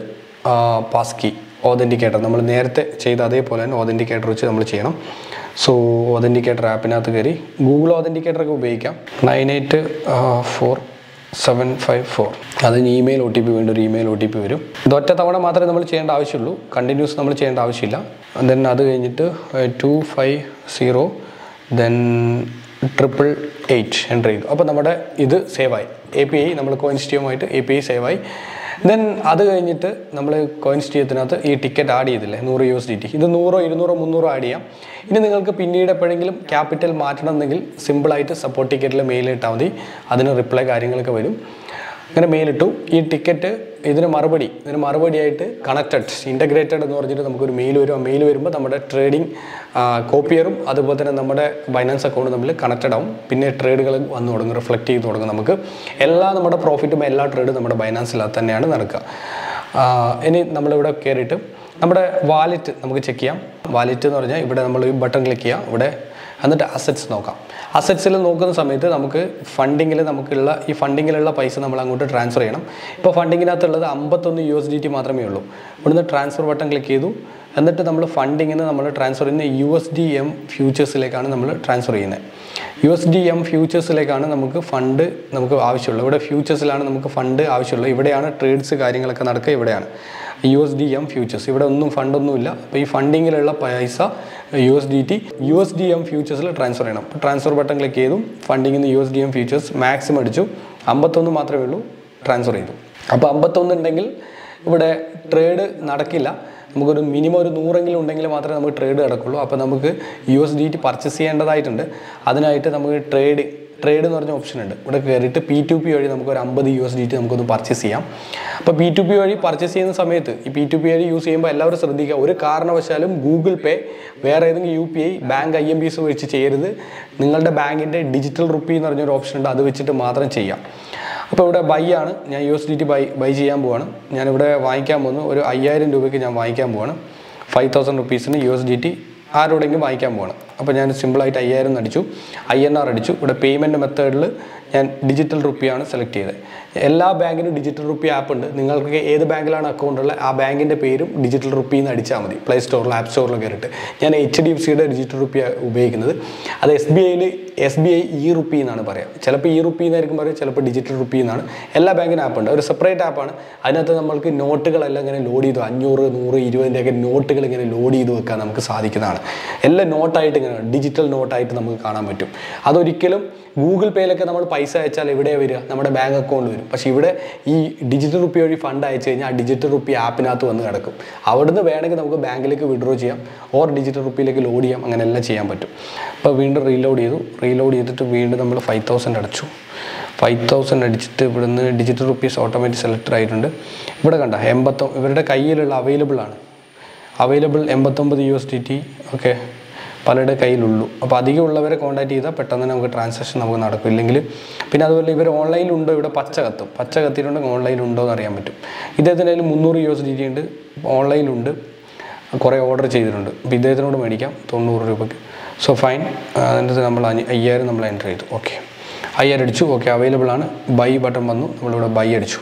പാസ് കീ ഓതൻറ്റിക്കേറ്റർ നമ്മൾ നേരത്തെ ചെയ്ത അതേപോലെ തന്നെ ഓതൻറ്റിക്കേറ്റർ വെച്ച് നമ്മൾ ചെയ്യണം സോ ഓതൻറ്റിക്കേറ്റർ ആപ്പിനകത്ത് കയറി ഗൂഗിൾ ഓതൻറ്റിക്കേറ്റർ ഒക്കെ ഉപയോഗിക്കാം nine eight four seven five four അതിന് ഇമെയിൽ ഒ ടി പി വീണ്ടും ഒരു ഇമെയിൽ ഒ ടി പി വരും ഇത് ഒറ്റ തവണ മാത്രമേ നമ്മൾ ചെയ്യേണ്ട ആവശ്യമുള്ളൂ കണ്ടിന്യൂസ് നമ്മൾ ചെയ്യേണ്ട ആവശ്യമില്ല ദെൻ അത് കഴിഞ്ഞിട്ട് two five zero then triple eight enter ചെയ്തു അപ്പോൾ നമ്മുടെ ഇത് സേവായി എ പി ഐ നമ്മൾ കോയിൻസ്റ്റിയുമായിട്ട് എ പി ഐ സേവായി ദെൻ അത് കഴിഞ്ഞിട്ട് നമ്മൾ കോയിൻസ്റ്റിയത്തിനകത്ത് ഈ ടിക്കറ്റ് ആഡ് ചെയ്തില്ലേ നൂറ് യു എസ് ഡി ടി ഇത് നൂറോ ഇരുന്നൂറോ മുന്നൂറോ ആഡ് ചെയ്യാം ഇനി നിങ്ങൾക്ക് പിന്നീട് എപ്പോഴെങ്കിലും ക്യാപിറ്റൽ മാറ്റണമെന്നെങ്കിൽ സിമ്പിളായിട്ട് സപ്പോർട്ട് ടിക്കറ്റിൽ മെയിൽ ഇട്ടാൽ മതി അതിന് റിപ്ലൈ കാര്യങ്ങളൊക്കെ വരും അങ്ങനെ മെയിലിട്ടു ഈ ടിക്കറ്റ് ഇതിന് മറുപടി ഇതിന് മറുപടിയായിട്ട് കണക്റ്റഡ് ഇൻ്റഗ്രേറ്റഡ് എന്ന് പറഞ്ഞിട്ട് നമുക്കൊരു മെയിൽ വരും ആ മെയിൽ വരുമ്പോൾ നമ്മുടെ ട്രേഡിംഗ് കോപ്പിയറും അതുപോലെ തന്നെ നമ്മുടെ ബൈനാൻസ് അക്കൗണ്ട് തമ്മിൽ കണക്റ്റഡ് ആവും പിന്നെ ട്രേഡുകൾ വന്നു തുടങ്ങും റിഫ്ലക്റ്റ് ചെയ്ത് തുടങ്ങും നമുക്ക് എല്ലാ നമ്മുടെ പ്രോഫിറ്റും എല്ലാ ട്രേഡും നമ്മുടെ ബൈനാൻസിൽ തന്നെയാണ് നടക്കുക ആ, ഇനി നമ്മളിവിടെ കയറിയിട്ട് നമ്മുടെ വാലറ്റ് നമുക്ക് ചെക്ക് ചെയ്യാം വാലറ്റ് എന്ന് പറഞ്ഞാൽ ഇവിടെ നമ്മൾ ഈ ബട്ടൺ ക്ലിക്ക് ചെയ്യാം ഇവിടെ എന്നിട്ട് അസറ്റ്സ് നോക്കാം അസറ്റ്സിൽ നോക്കുന്ന സമയത്ത് നമുക്ക് ഫണ്ടിങ്ങിൽ നമുക്കുള്ള ഈ ഫണ്ടിങ്ങിലുള്ള പൈസ നമ്മൾ അങ്ങോട്ട് ട്രാൻസ്ഫർ ചെയ്യണം ഇപ്പോൾ ഫണ്ടിങ്ങിനകത്തുള്ളത് അമ്പത്തൊന്ന് യു എസ് ഡി ടി മാത്രമേ ഉള്ളൂ ഇവിടുന്ന് ട്രാൻസ്ഫർ ബട്ടൺ ക്ലിക്ക് ചെയ്തു എന്നിട്ട് നമ്മൾ ഫണ്ടിങ്ങിന് നമ്മൾ ട്രാൻസ്ഫർ ചെയ്യുന്ന യു എസ് ഡി എം ഫ്യൂച്ചേഴ്സിലേക്കാണ് നമ്മൾ ട്രാൻസ്ഫർ ചെയ്യുന്നത് യു എസ് ഡി എം ഫ്യൂച്ചേഴ്സിലേക്കാണ് നമുക്ക് ഫണ്ട് നമുക്ക് ആവശ്യമുള്ളത് ഇവിടെ ഫ്യൂച്ചേഴ്സിലാണ് നമുക്ക് ഫണ്ട് ആവശ്യമുള്ളത് ഇവിടെയാണ് ട്രേഡ്സ് കാര്യങ്ങളൊക്കെ നടക്കുക ഇവിടെയാണ് U S D M futures ഇവിടെ ഒന്നും ഫണ്ടൊന്നുമില്ല അപ്പോൾ ഈ ഫണ്ടിങ്ങിലുള്ള പൈസ U S D T U S D M ഫ്യൂച്ചേഴ്സിൽ ട്രാൻസ്ഫർ ചെയ്യണം അപ്പോൾ ട്രാൻസ്ഫർ ബട്ടൺ ക്ലിക്ക് ചെയ്തു ഫണ്ടിങ്ങിൽ നിന്ന് U S D M futures maximum അടിച്ചു അമ്പത്തൊന്ന് മാത്രമേ ഉള്ളൂ ട്രാൻസ്ഫർ ചെയ്തു അപ്പോൾ അമ്പത്തൊന്ന് ഉണ്ടെങ്കിൽ ഇവിടെ ട്രേഡ് നടക്കില്ല നമുക്കൊരു മിനിമം ഒരു നൂറെങ്കിലും ഉണ്ടെങ്കിൽ മാത്രമേ നമുക്ക് ട്രേഡ് നടക്കുള്ളൂ അപ്പോൾ നമുക്ക് U S D T purchase ചെയ്യേണ്ടതായിട്ടുണ്ട് അതിനായിട്ട് നമുക്ക് ട്രേഡ് ട്രേഡ് എന്ന് പറഞ്ഞ ഓപ്ഷൻ ഉണ്ട് ഇവിടെ കയറിയിട്ട് പി ടു പി വഴി നമുക്ക് ഒരു അമ്പത് യു എസ് ഡി ടി നമുക്കൊന്ന് പർച്ചേസ് ചെയ്യാം അപ്പോൾ പി ടു പി വഴി പർച്ചേസ് ചെയ്യുന്ന സമയത്ത് ഈ പി ടു പി വഴി യൂസ് ചെയ്യുമ്പോൾ എല്ലാവരും ശ്രദ്ധിക്കുക ഒരു കാരണവശാലും ഗൂഗിൾ പേ വേറെ ഏതെങ്കിലും U P I bank I M biz വെച്ച് ചെയ്യരുത് നിങ്ങളുടെ ബാങ്കിൻ്റെ ഡിജിറ്റൽ റുപ്പി എന്ന് പറഞ്ഞൊരു ഓപ്ഷൻ ഉണ്ട് അത് വെച്ചിട്ട് മാത്രം ചെയ്യാം അപ്പോൾ ഇവിടെ ബൈ ആണ് ഞാൻ U S D T buy buy ചെയ്യാൻ പോവാണ് ഞാനിവിടെ വാങ്ങിക്കാൻ പോകുന്നു ഒരു അയ്യായിരം രൂപയ്ക്ക് ഞാൻ വാങ്ങിക്കാൻ പോവാണ് ഫൈവ് തൗസൻഡ് റുപ്പീസിന് യു എസ് ഡി ടി ആരോടെങ്കിലും വാങ്ങിക്കാൻ പോവാണ് അപ്പോൾ ഞാൻ സിമ്പിളായിട്ട് അയ്യായിരം എന്ന് അടിച്ചു ഐ എൻ ആർ അടിച്ചു ഇവിടെ പേയ്മെൻറ്റ് മെത്തേഡിൽ ഞാൻ ഡിജിറ്റൽ റുപ്പിയാണ് സെലക്ട് ചെയ്തത് എല്ലാ ബാങ്കിനും ഡിജിറ്റൽ റുപ്പി ആപ്പ് ഉണ്ട് നിങ്ങൾക്ക് ഏത് ബാങ്കിലാണ് അക്കൗണ്ട് ഉള്ളത് ആ ബാങ്കിൻ്റെ പേരും ഡിജിറ്റൽ റുപ്പി എന്ന് അടിച്ചാൽ മതി പ്ലേ സ്റ്റോറിൽ ആപ്പ് സ്റ്റോറിൽ കയറിയിട്ട് ഞാൻ എച്ച് ഡി എഫ് സിയുടെ ഡിജിറ്റൽ റുപ്പി ഉപയോഗിക്കുന്നത് അത് എസ് ബി ഐയിൽ S B I e rupee എന്നാണ് പറയുക ചിലപ്പോൾ ഇ റുപ്പി എന്നായിരിക്കും പറയുക ചിലപ്പോൾ ഡിജിറ്റൽ റുപ്പി എന്നാണ് എല്ലാ ബാങ്കിനും ആപ്പ് ഉണ്ട് ഒരു സെപ്പറേറ്റ് ആപ്പാണ് അതിനകത്ത് നമ്മൾക്ക് നോട്ടുകളെല്ലാം ഇങ്ങനെ ലോഡ് ചെയ്തു അഞ്ഞൂറ് നൂറ് ഇരുപതിൻ്റെയൊക്കെ നോട്ടുകൾ ഇങ്ങനെ ലോഡ് ചെയ്ത് വെക്കാൻ നമുക്ക് സാധിക്കുന്നതാണ് എല്ലാം നോട്ടായിട്ട് ഇങ്ങനെ ഡിജിറ്റൽ നോട്ടായിട്ട് നമുക്ക് കാണാൻ പറ്റും അതൊരിക്കലും ഗൂഗിൾ പേയിലൊക്കെ നമ്മൾ പൈസ അയച്ചാൽ എവിടെയാണ് വരിക നമ്മുടെ ബാങ്ക് അക്കൗണ്ട് വരും പക്ഷേ ഇവിടെ ഈ ഡിജിറ്റൽ റുപ്പി വഴി ഫണ്ട് അയച്ചു കഴിഞ്ഞാൽ ആ ഡിജിറ്റൽ റുപ്പി ആപ്പിനകത്ത് വന്ന് കിടക്കും അവിടുന്ന് വേണമെങ്കിൽ നമുക്ക് ബാങ്കിലേക്ക് വിഡ്രോ ചെയ്യാം ഓർ ഡിജിറ്റൽ റുപ്പിയിലേക്ക് ലോഡ് ചെയ്യാം അങ്ങനെ എല്ലാം ചെയ്യാൻ പറ്റും അപ്പോൾ വീണ്ടും റീലോഡ് ചെയ്തു റീലോഡ് ചെയ്തിട്ട് വീണ്ടും നമ്മൾ ഫൈവ് തൗസൻഡ് അടച്ചു ഫൈവ് തൗസൻഡ് അടിച്ചിട്ട് ഇവിടുന്ന് ഡിജിറ്റൽ റുപ്പീസ് ഓട്ടോമാറ്റിക് സെലക്ട് ആയിട്ടുണ്ട് ഇവിടെ കണ്ട എൺപത്തൊ ഇവരുടെ കയ്യിലുള്ള അവൈലബിൾ ആണ് അവൈലബിൾ എൺപത്തൊമ്പത് U S D T okay പലരുടെ കയ്യിലുള്ളൂ അപ്പോൾ അധികം ഉള്ളവരെ കോൺടാക്ട് ചെയ്താൽ പെട്ടെന്ന് തന്നെ നമുക്ക് ട്രാൻസാക്ഷൻ നമുക്ക് നടക്കും ഇല്ലെങ്കിൽ പിന്നെ അതുപോലെ ഇവർ ഓൺലൈനിലുണ്ടോ ഇവിടെ പച്ച കത്തും പച്ച കത്തിയിട്ടുണ്ടെങ്കിൽ ഓൺലൈനിലുണ്ടോ എന്ന് അറിയാൻ പറ്റും ഇദ്ദേഹത്തിൻ്റെ കയ്യിൽ മുന്നൂറ് യു എസ് ഡി ടി ഉണ്ട് ഓൺലൈനിലുണ്ട് കുറേ ഓർഡർ ചെയ്തിട്ടുണ്ട് അപ്പോൾ ഇദ്ദേഹത്തിനോട് മേടിക്കാം തൊണ്ണൂറ് രൂപയ്ക്ക് സോ ഫൈൻ അതിൻ്റെ നമ്മൾ അഞ്ഞ- അയ്യായിരം നമ്മൾ എൻ്റർ ചെയ്തു ഓക്കെ അയ്യായിരം അടിച്ചു ഓക്കെ അവൈലബിൾ ആണ് ബൈ ബട്ടൺ വന്നു നമ്മളിവിടെ ബൈ അടിച്ചു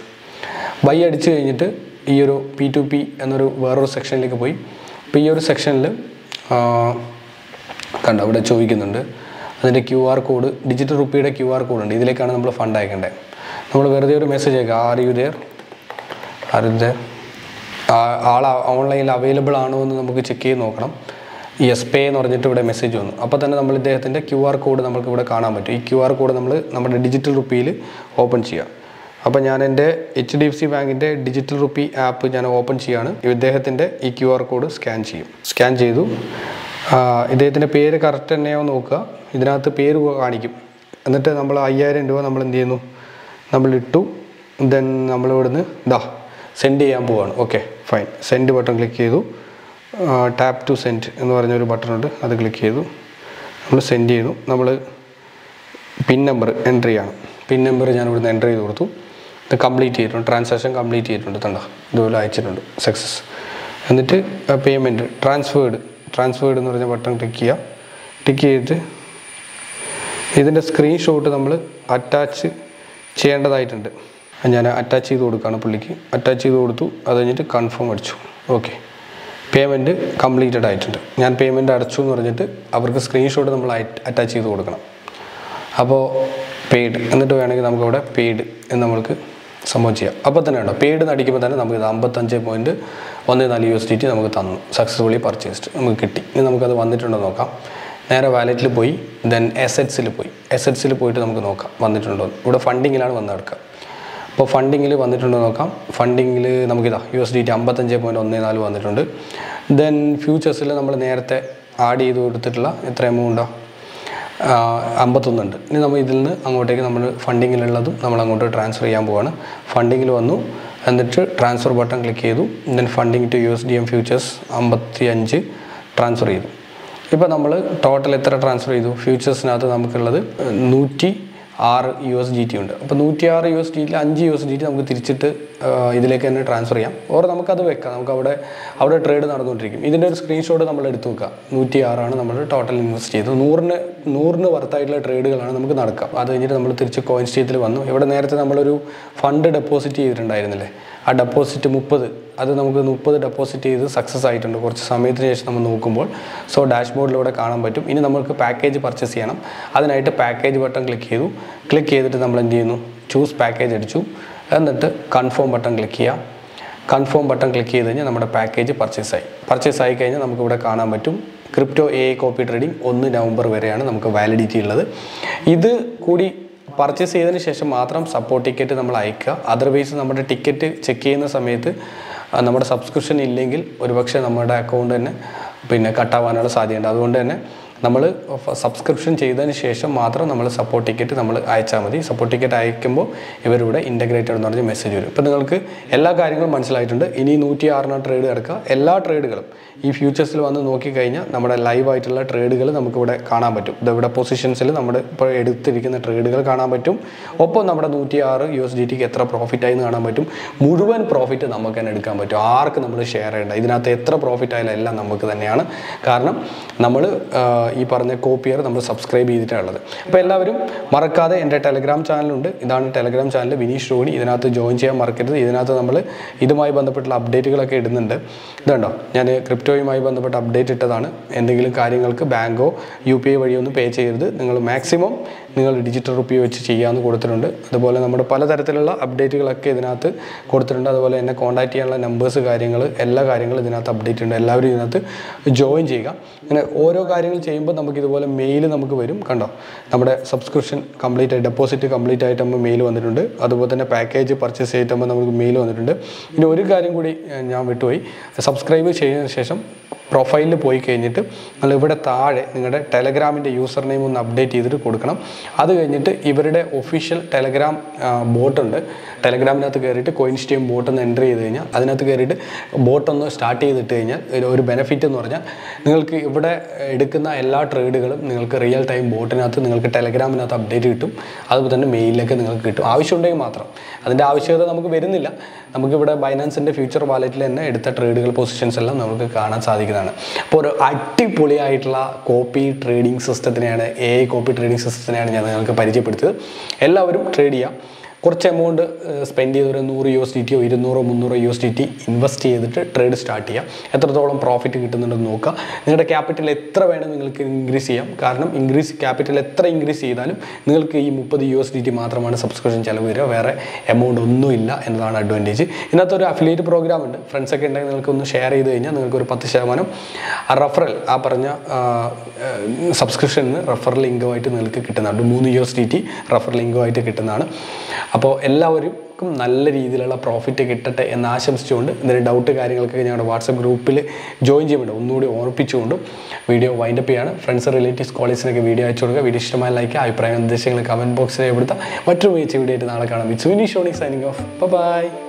ബൈ അടിച്ചു കഴിഞ്ഞിട്ട് ഈ ഒരു പി ടു പി എന്നൊരു വേറൊരു സെക്ഷനിലേക്ക് പോയി അപ്പോൾ ഈ ഒരു സെക്ഷനിൽ കണ്ടോ അവിടെ ചോദിക്കുന്നുണ്ട് അതിൻ്റെ ക്യു ആർ കോഡ് ഡിജിറ്റൽ റുപ്പിയുടെ ക്യു ആർ കോഡ് ഉണ്ട് ഇതിലേക്കാണ് നമ്മൾ ഫണ്ട് അയക്കേണ്ടത് നമ്മൾ വെറുതെ ഒരു മെസ്സേജ് അയക്കുക are you there are you there ആൾ ഓൺലൈനിൽ അവൈലബിൾ ആണോ എന്ന് നമുക്ക് ചെക്ക് ചെയ്ത് നോക്കണം യെസ് പേ എന്ന് പറഞ്ഞിട്ട് ഇവിടെ മെസ്സേജ് വന്നു അപ്പോൾ തന്നെ നമ്മൾ ഇദ്ദേഹത്തിൻ്റെ ക്യു ആർ കോഡ് നമുക്ക് ഇവിടെ കാണാൻ പറ്റും ഈ ക്യു ആർ കോഡ് നമ്മൾ നമ്മുടെ ഡിജിറ്റൽ റുപ്പിയിൽ ഓപ്പൺ ചെയ്യുക അപ്പോൾ ഞാൻ എൻ്റെ എച്ച് ഡി എഫ് സി ബാങ്കിൻ്റെ ഡിജിറ്റൽ റുപ്പി ആപ്പ് ഞാൻ ഓപ്പൺ ചെയ്യാണ് ഇദ്ദേഹത്തിൻ്റെ ഈ ക്യു ആർ കോഡ് സ്കാൻ ചെയ്യും സ്കാൻ ചെയ്തു ആ, ഇദ്ദേഹത്തിൻ്റെ പേര് കറക്റ്റ് തന്നെയോ നോക്കുക ഇതിനകത്ത് പേര് കാണിക്കും എന്നിട്ട് നമ്മൾ അയ്യായിരം രൂപ നമ്മൾ എന്ത് ചെയ്യുന്നു നമ്മൾ ഇട്ടു ദെൻ നമ്മൾ ഇവിടുന്ന് ഇതാ സെൻഡ് ചെയ്യാൻ പോവാണ് okay fine send button click ചെയ്തു ടാപ്പ് ടു സെൻഡ് എന്ന് പറഞ്ഞൊരു ബട്ടൺ ഉണ്ട് അത് ക്ലിക്ക് ചെയ്തു നമ്മൾ സെൻഡ് ചെയ്തു നമ്മൾ പിൻ നമ്പർ എൻട്രി ചെയ്യണം പിൻ നമ്പർ ഞാൻ ഇവിടുന്ന് എൻ്റർ ചെയ്ത് കൊടുത്തു ഇത് കംപ്ലീറ്റ് ചെയ്തിട്ടുണ്ട് ട്രാൻസാക്ഷൻ കംപ്ലീറ്റ് ചെയ്തിട്ടുണ്ട് തണ്ട ഇതുപോലെ അയച്ചിട്ടുണ്ട് സക്സസ് എന്നിട്ട് പേയ്മെൻറ്റ് ട്രാൻസ്ഫേർഡ് ട്രാൻസ്ഫേർഡ് എന്ന് പറഞ്ഞ ബട്ടൺ ക്ലിക്ക് ചെയ്യുക ക്ലിക്ക് ചെയ്തിട്ട് ഇതിൻ്റെ സ്ക്രീൻഷോട്ട് നമ്മൾ അറ്റാച്ച് ചെയ്യേണ്ടതായിട്ടുണ്ട് അത് ഞാൻ അറ്റാച്ച് ചെയ്ത് കൊടുക്കുകയാണ് പുള്ളിക്ക് അറ്റാച്ച് ചെയ്ത് കൊടുത്തു അത് കഴിഞ്ഞിട്ട് കൺഫേം അടിച്ചു ഓക്കെ പേയ്മെൻറ്റ് കംപ്ലീറ്റഡ് ആയിട്ടുണ്ട് ഞാൻ പേയ്മെൻറ്റ് അടച്ചു എന്ന് പറഞ്ഞിട്ട് അവർക്ക് സ്ക്രീൻഷോട്ട് നമ്മൾ അറ്റാച്ച് ചെയ്ത് കൊടുക്കണം അപ്പോൾ പെയ്ഡ് എന്നിട്ട് വേണമെങ്കിൽ നമുക്കവിടെ പെയ്ഡ് എന്ന് നമ്മൾക്ക് സംഭവം ചെയ്യാം അപ്പോൾ തന്നെ ഉണ്ടോ പെയ്ഡ് എന്ന് അടിക്കുമ്പോൾ തന്നെ നമുക്ക് ഇത് അമ്പത്തഞ്ച് പോയിൻറ്റ് ഒന്ന് നാല് യു എസ് ഡി ടി നമുക്ക് തന്നു സക്സസ്ഫുള്ളി പർച്ചേസ്ഡ് നമുക്ക് കിട്ടി ഇനി നമുക്കത് വന്നിട്ടുണ്ടോ നോക്കാം നേരെ വാലറ്റിൽ പോയി ദെൻ എസെറ്റ്സിൽ പോയി എസെറ്റ്സിൽ പോയിട്ട് നമുക്ക് നോക്കാം വന്നിട്ടുണ്ടോ എന്ന്. ഇവിടെ ഫണ്ടിങ്ങിലാണ് വന്ന് കിടക്കുക അപ്പോൾ ഫണ്ടിങ്ങിൽ വന്നിട്ടുണ്ടോ നോക്കാം ഫണ്ടിങ്ങിൽ നമുക്കിതാ യു എസ് ഡി ടി അമ്പത്തഞ്ച് പോയിൻറ്റ് ഒന്ന് നാല് വന്നിട്ടുണ്ട് ദെൻ ഫ്യൂച്ചേഴ്സിൽ നമ്മൾ നേരത്തെ ആഡ് ചെയ്ത് കൊടുത്തിട്ടുള്ള എത്ര എമൗണ്ടോ അമ്പത്തൊന്നുണ്ട് ഇനി നമ്മൾ ഇതിൽ നിന്ന് അങ്ങോട്ടേക്ക് നമ്മൾ ഫണ്ടിങ്ങിലുള്ളതും നമ്മൾ അങ്ങോട്ട് ട്രാൻസ്ഫർ ചെയ്യാൻ പോവാണ് ഫണ്ടിങ്ങിൽ വന്നു എന്നിട്ട് ട്രാൻസ്ഫർ ബട്ടൺ ക്ലിക്ക് ചെയ്തു then funding to U S D M futures അമ്പത്തി അഞ്ച് ട്രാൻസ്ഫർ ചെയ്തു ഇപ്പോൾ നമ്മൾ ടോട്ടൽ എത്ര ട്രാൻസ്ഫർ ചെയ്തു ഫ്യൂച്ചേഴ്സിനകത്ത് നമുക്കുള്ളത് നൂറ്റി ആറ് യു എസ് ജി ടി ഉണ്ട് അപ്പോൾ നൂറ്റി ആറ് യു എസ് ടി ടിയിൽ അഞ്ച് യു എസ് ജി ടി നമുക്ക് തിരിച്ചിട്ട് ആ, ഇതിലേക്ക് തന്നെ ട്രാൻസ്ഫർ ചെയ്യാം ഓർ നമുക്കത് വെക്കാം നമുക്ക് അവിടെ അവിടെ ട്രേഡ് നടന്നുകൊണ്ടിരിക്കും ഇതിൻ്റെ ഒരു സ്ക്രീൻഷോട്ട് നമ്മൾ എടുത്തു വെക്കാം നൂറ്റി ആറാണ് നമ്മൾ ടോട്ടൽ ഇൻവെസ്റ്റ് ചെയ്തത് നൂറിന് നൂറിന് വർത്തായിട്ടുള്ള ട്രേഡുകളാണ് നമുക്ക് നടക്കാം അത് കഴിഞ്ഞിട്ട് നമ്മൾ തിരിച്ച് കോയിൻ സ്റ്റേറ്റിൽ വന്നു ഇവിടെ നേരത്തെ നമ്മളൊരു ഫണ്ട് ഡെപ്പോസിറ്റ് ചെയ്തിട്ടുണ്ടായിരുന്നില്ലേ ആ ഡെപ്പോസിറ്റ് മുപ്പത് അത് നമുക്ക് മുപ്പത് ഡെപ്പോസിറ്റ് ചെയ്ത് സക്സസ് ആയിട്ടുണ്ട് കുറച്ച് സമയത്തിന് ശേഷം നമ്മൾ നോക്കുമ്പോൾ സോ ഡാഷ്ബോർഡിലൂടെ കാണാൻ പറ്റും ഇനി നമുക്ക് പാക്കേജ് പർച്ചേസ് ചെയ്യണം അതിനായിട്ട് പാക്കേജ് ബട്ടൺ ക്ലിക്ക് ചെയ്തു ക്ലിക്ക് ചെയ്തിട്ട് നമ്മൾ എന്ത് ചെയ്യുന്നു ചൂസ് പാക്കേജ് അടിച്ചു എന്നിട്ട് കൺഫേം ബട്ടൺ ക്ലിക്ക് ചെയ്യാം കൺഫേം ബട്ടൺ ക്ലിക്ക് ചെയ്ത് കഴിഞ്ഞാൽ നമ്മുടെ പാക്കേജ് പർച്ചേസ് ആയി പർച്ചേസ് ആയി കഴിഞ്ഞാൽ നമുക്ക് ഇവിടെ കാണാൻ പറ്റും ക്രിപ്റ്റോ എ കോപ്പി ട്രേഡിംഗ് ഒന്ന് നവംബർ വരെയാണ് നമുക്ക് വാലിഡിറ്റി ഉള്ളത് ഇത് കൂടി പർച്ചേസ് ചെയ്തതിന് ശേഷം മാത്രം സപ്പോർട്ട് ടിക്കറ്റ് നമ്മൾ അയക്കുക അതർവൈസ് നമ്മുടെ ടിക്കറ്റ് ചെക്ക് ചെയ്യുന്ന സമയത്ത് ആ, നമ്മുടെ സബ്സ്ക്രിപ്ഷൻ ഇല്ലെങ്കിൽ ഒരുപക്ഷെ നമ്മുടെ അക്കൗണ്ട് തന്നെ പിന്നെ കട്ടാവാനുള്ള സാധ്യതയുണ്ട് അതുകൊണ്ട് തന്നെ നമ്മൾ സബ്സ്ക്രിപ്ഷൻ ചെയ്തതിന് ശേഷം മാത്രം നമ്മൾ സപ്പോർട്ട് ടിക്കറ്റ് നമ്മൾ അയച്ചാൽ മതി സപ്പോർട്ട് ടിക്കറ്റ് അയക്കുമ്പോൾ ഇവരിവിടെ ഇൻറ്റഗ്രേറ്റഡ് എന്ന് പറഞ്ഞ് മെസ്സേജ് വരും ഇപ്പം നിങ്ങൾക്ക് എല്ലാ കാര്യങ്ങളും മനസ്സിലായിട്ടുണ്ട് ഇനി നൂറ്റി ആറിനാണ് ട്രേഡ് കിടക്കുക എല്ലാ ട്രേഡുകളും ഈ ഫ്യൂച്ചേഴ്സിൽ വന്ന് നോക്കിക്കഴിഞ്ഞാൽ നമ്മുടെ ലൈവ് ആയിട്ടുള്ള ട്രേഡുകൾ നമുക്കിവിടെ കാണാൻ പറ്റും ഇതിവിടെ പൊസിഷൻസിൽ നമ്മുടെ ഇപ്പോൾ എടുത്തിരിക്കുന്ന ട്രേഡുകൾ കാണാൻ പറ്റും ഒപ്പം നമ്മുടെ നൂറ്റി ആറ് യു എസ് ഡി ടിക്ക് എത്ര പ്രോഫിറ്റ് ആയി എന്ന് കാണാൻ പറ്റും മുഴുവൻ പ്രോഫിറ്റ് നമുക്ക് തന്നെ എടുക്കാൻ പറ്റും ആർക്ക് നമ്മൾ ഷെയർ ചെയ്യേണ്ട ഇതിനകത്ത് എത്ര പ്രോഫിറ്റ് ആയാലും എല്ലാം നമുക്ക് തന്നെയാണ് കാരണം നമ്മൾ ഈ പറഞ്ഞ കോപ്പിയർ നമ്മൾ സബ്സ്ക്രൈബ് ചെയ്തിട്ടുള്ളത് അപ്പോൾ എല്ലാവരും മറക്കാതെ എൻ്റെ ടെലഗ്രാം ചാനലുണ്ട് ഇതാണ് ടെലഗ്രാം ചാനൽ വിനീഷ് റോണി ഇതിനകത്ത് ജോയിൻ ചെയ്യാൻ മറക്കരുത് ഇതിനകത്ത് നമ്മൾ ഇതുമായി ബന്ധപ്പെട്ടുള്ള അപ്ഡേറ്റുകളൊക്കെ ഇടുന്നുണ്ട് ഇതുണ്ടോ ഞാൻ ക്രിപ്റ്റോയുമായി ബന്ധപ്പെട്ട അപ്ഡേറ്റ് ഇട്ടതാണ് എന്തെങ്കിലും കാര്യങ്ങൾക്ക് ബാങ്കോ യു പി ഐ വഴിയൊന്നും പേ ചെയ്യരുത് നിങ്ങൾ മാക്സിമം നിങ്ങൾ ഡിജിറ്റൽ റുപ്പി വെച്ച് ചെയ്യാമെന്ന് കൊടുത്തിട്ടുണ്ട് അതുപോലെ നമ്മുടെ പലതരത്തിലുള്ള അപ്ഡേറ്റുകളൊക്കെ ഇതിനകത്ത് കൊടുത്തിട്ടുണ്ട് അതുപോലെ എന്നെ കോൺടാക്ട് ചെയ്യാനുള്ള നമ്പേഴ്സ് കാര്യങ്ങൾ എല്ലാ കാര്യങ്ങളും ഇതിനകത്ത് അപ്ഡേറ്റ് ഉണ്ട് എല്ലാവരും ഇതിനകത്ത് ജോയിൻ ചെയ്യുക അങ്ങനെ ഓരോ കാര്യങ്ങൾ ചെയ്യുമ്പോൾ നമുക്ക് ഇതുപോലെ മെയിൽ നമുക്ക് വരും കണ്ടോ നമ്മുടെ സബ്സ്ക്രിപ്ഷൻ കംപ്ലീറ്റ് ആയി ഡെപ്പോസിറ്റ് കംപ്ലീറ്റ് ആയിട്ട് നമ്മൾ മെയിൽ വന്നിട്ടുണ്ട് അതുപോലെ തന്നെ പാക്കേജ് പർച്ചേസ് ചെയ്തിട്ടുമ്പോൾ നമുക്ക് മെയിൽ വന്നിട്ടുണ്ട് ഇനി ഒരു കാര്യം കൂടി ഏഹ്, ഞാൻ വിട്ടുപോയി സബ്സ്ക്രൈബ് ചെയ്തതിന് ശേഷം പ്രൊഫൈലിൽ പോയി കഴിഞ്ഞിട്ട് നിങ്ങൾ ഇവിടെ താഴെ നിങ്ങളുടെ ടെലഗ്രാമിൻ്റെ യൂസർ നെയിം ഒന്ന് അപ്ഡേറ്റ് ചെയ്തിട്ട് കൊടുക്കണം അത് കഴിഞ്ഞിട്ട് ഇവരുടെ ഒഫീഷ്യൽ ടെലഗ്രാം ബോട്ടുണ്ട് ടെലഗ്രാമിനകത്ത് കയറിയിട്ട് കോയിൻ സ്റ്റീം ബോട്ട് ഒന്ന് എൻ്റർ ചെയ്ത് കഴിഞ്ഞാൽ അതിനകത്ത് കയറിയിട്ട് ബോട്ട് ഒന്ന് സ്റ്റാർട്ട് ചെയ്തിട്ട് കഴിഞ്ഞാൽ ഒരു- ഒരു ബെനിഫിറ്റ് എന്ന് പറഞ്ഞാൽ നിങ്ങൾക്ക് ഇവിടെ എടുക്കുന്ന എല്ലാ ട്രേഡുകളും നിങ്ങൾക്ക് റിയൽ ടൈം ബോട്ടിനകത്ത് നിങ്ങൾക്ക് ടെലഗ്രാമിനകത്ത് അപ്ഡേറ്റ് കിട്ടും അതുപോലെ തന്നെ മെയിലിലേക്ക് നിങ്ങൾക്ക് കിട്ടും ആവശ്യമുണ്ടെങ്കിൽ മാത്രം അതിൻ്റെ ആവശ്യകത നമുക്ക് വരുന്നില്ല നമുക്കിവിടെ ബൈനാൻസിൻ്റെ ഫ്യൂച്ചർ വാലറ്റിൽ തന്നെ എടുത്ത ട്രേഡുകൾ പൊസിഷൻസ് എല്ലാം നമുക്ക് കാണാൻ സാധിക്കുന്നതാണ് അപ്പോൾ ഒരു അടിപൊളിയായിട്ടുള്ള കോപ്പി ട്രേഡിംഗ് സിസ്റ്റത്തിനെയാണ് എ ഐ കോപ്പി ട്രേഡിംഗ് സിസ്റ്റത്തിനെയാണ് ഞാൻ നിങ്ങൾക്ക് പരിചയപ്പെടുത്തിയത് എല്ലാവരും ട്രേഡ് ചെയ്യാം കുറച്ച് എമൗണ്ട് സ്പെൻഡ് ചെയ്ത് ഒരു നൂറ് യു എസ് ഡി ടിയോ ഇരുന്നൂറോ മുന്നൂറോ U S D T invest ചെയ്തിട്ട് ട്രേഡ് സ്റ്റാർട്ട് ചെയ്യാം എത്രത്തോളം പ്രോഫിറ്റ് കിട്ടുന്നുണ്ടെന്ന് നോക്കുക നിങ്ങളുടെ ക്യാപിറ്റൽ എത്ര വേണം നിങ്ങൾക്ക് ഇൻക്രീസ് ചെയ്യാം കാരണം ഇൻക്രീസ് ക്യാപിറ്റൽ എത്ര ഇൻക്രീസ് ചെയ്താലും നിങ്ങൾക്ക് ഈ മുപ്പത് യു എസ് ഡി ടി മാത്രമാണ് സബ്സ്ക്രിപ്ഷൻ ചിലവ് വരിക വേറെ എമൗണ്ട് ഒന്നുമില്ല എന്നതാണ് അഡ്വാൻറ്റേജ് ഇതിനകത്ത് ഒരു അഫിലിയേറ്റ് പ്രോഗ്രാം ഉണ്ട് ഫ്രണ്ട്സ് ഒക്കെ ഉണ്ടെങ്കിൽ നിങ്ങൾക്ക് ഒന്ന് ഷെയർ ചെയ്ത് കഴിഞ്ഞാൽ നിങ്ങൾക്ക് ഒരു പത്ത് ശതമാനം റഫറൽ ആ പറഞ്ഞ സബ്സ്ക്രിപ്ഷനിൽ റഫറൽ ഇൻകമായിട്ട് നിങ്ങൾക്ക് കിട്ടുന്നതാണ് മൂന്ന് U S D T referral ഇൻകമായിട്ട് കിട്ടുന്നതാണ് അപ്പോൾ എല്ലാവർക്കും നല്ല രീതിയിലുള്ള പ്രോഫിറ്റ് കിട്ടട്ടെ എന്ന് ആശംസിച്ചുകൊണ്ട് ഇതിന് ഡൗട്ട് കാര്യങ്ങളൊക്കെ ഞങ്ങളുടെ വാട്സപ്പ് ഗ്രൂപ്പിൽ ജോയിൻ ചെയ്യുന്നുണ്ട് ഒന്നുകൂടി ഓർപ്പിച്ചുകൊണ്ടും വീഡിയോ വൈൻഡപ്പ് ചെയ്യാണ് ഫ്രണ്ട്സ് റിലേറ്റീവ്സ് കോളേജിനൊക്കെ വീഡിയോ അയച്ചു കൊടുക്കുക വീഡിയോ ഇഷ്ടമായ ലൈക്ക് അഭിപ്രായ നിർദ്ദേശങ്ങൾ കമൻറ്റ് ബോക്സിൽ രേഖപ്പെടുത്താം മറ്റൊരു മികച്ച വീഡിയോ ആയിട്ട് നാളെ കാണാം it's Vini Shoni signing off by